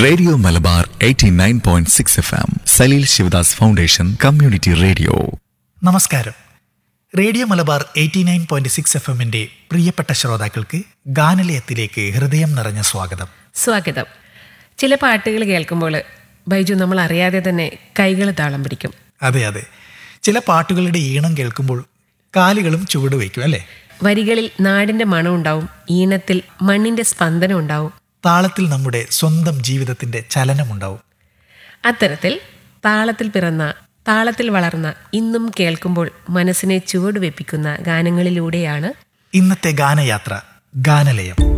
radio Malabar 89.6 point six F M Saleel Shivadas foundation community radio നമസ്കാരം radio Malabar eighty nine point six F എമ്മിന്റെ പ്രിയപ്പെട്ട ശ്രോതാക്കൾക്ക് ഗാനലയത്തിലേക്ക് ഹൃദയം നിറഞ്ഞ സ്വാഗതം സ്വാഗതം ചില പാട്ടുകൾ കേൾക്കുമ്പോൾ ബൈജു നമ്മൾ അറിയാതെ തന്നെ കൈകൾ താളം പിടിക്കും അതെ അതെ ചില പാട്ടുകളുടെ ഈണം കേൾക്കുമ്പോൾ കാലുകളും ചുവട് വയ്ക്കും അല്ലേ വരികളിൽ നാടിന്റെ മണം ഉണ്ടാവും ഈണത്തിൽ മണ്ണിന്റെ സ്പന്ദനം ഉണ്ടാവും താളത്തിൽ നമ്മുടെ സ്വന്തം ജീവിതത്തിന്റെ ചലനമുണ്ടാവും അത്തരത്തിൽ താളത്തിൽ പിറന്ന താളത്തിൽ വളർന്ന ഇന്നും കേൾക്കുമ്പോൾ മനസ്സിനെ ചുവടുവെപ്പിക്കുന്ന ഗാനങ്ങളിലൂടെയാണ് ഇന്നത്തെ ഗാനയാത്ര ഗാനലയം